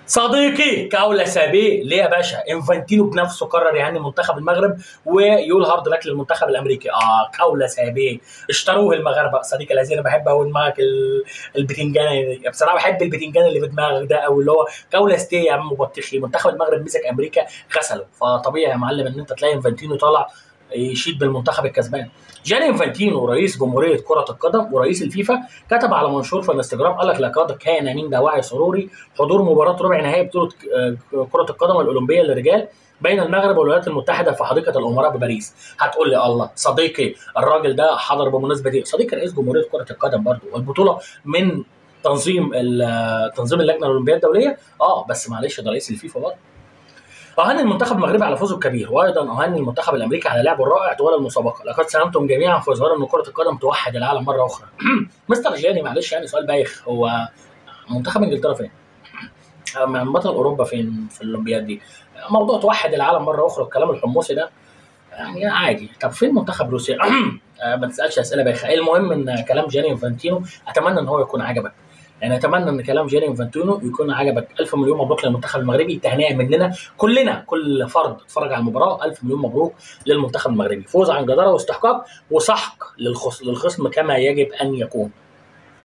صديقي كاولا سابيه ليه يا باشا انفانتينو بنفسه قرر يهني منتخب المغرب ويقول هارد لك للمنتخب الامريكي اه كاولا سابيه اشتروه المغاربه صديقي الذي انا بحب قوي دماغك ال- البتنجان بصراحه بحب البتنجان اللي في دماغك ده او اللي هو كاولا ستي يا عم بطيخي منتخب المغرب مسك امريكا غسله فطبيعي يا معلم ان انت تلاقي انفانتينو طالع يشيد بالمنتخب الكسبان جاني انفانتينو رئيس جمهوريه كره القدم ورئيس الفيفا كتب على منشور في الانستجرام قال لك لقد كان من دواعي سروري حضور مباراه ربع نهائي بطوله آه، كره القدم الاولمبيه للرجال بين المغرب والولايات المتحده في حديقه الامراء بباريس هتقول لي الله صديقي الراجل ده حضر بمناسبه دي صديقي رئيس جمهوريه كره القدم برضه والبطوله من تنظيم ال- تنظيم اللجنه الاولمبيه الدوليه اه بس معلش ده رئيس الفيفا برضه أهني المنتخب المغربي على فوزه الكبير وأيضا أهني المنتخب الأمريكي على لعبه الرائع طوال المسابقة لقد ساهمتم جميعا في إظهار أن كرة القدم توحد العالم مرة أخرى مستر جاني معلش يعني سؤال بايخ هو منتخب إنجلترا فين؟ من بطل أوروبا فين في الأولمبياد دي؟ موضوع توحد العالم مرة أخرى والكلام الحمصي ده يعني عادي طب فين منتخب روسيا؟ آه، ما تسألش أسئلة بايخة المهم إن كلام جاني انفانتينو أتمنى إن هو يكون عجبك يعني اتمنى ان كلام جيري انفانتينو يكون عجبك الف مليون مبروك للمنتخب المغربي تهنئه مننا كلنا كل فرد اتفرج على المباراه الف مليون مبروك للمنتخب المغربي فوز عن جداره واستحقاق وسحق للخص... للخصم كما يجب ان يكون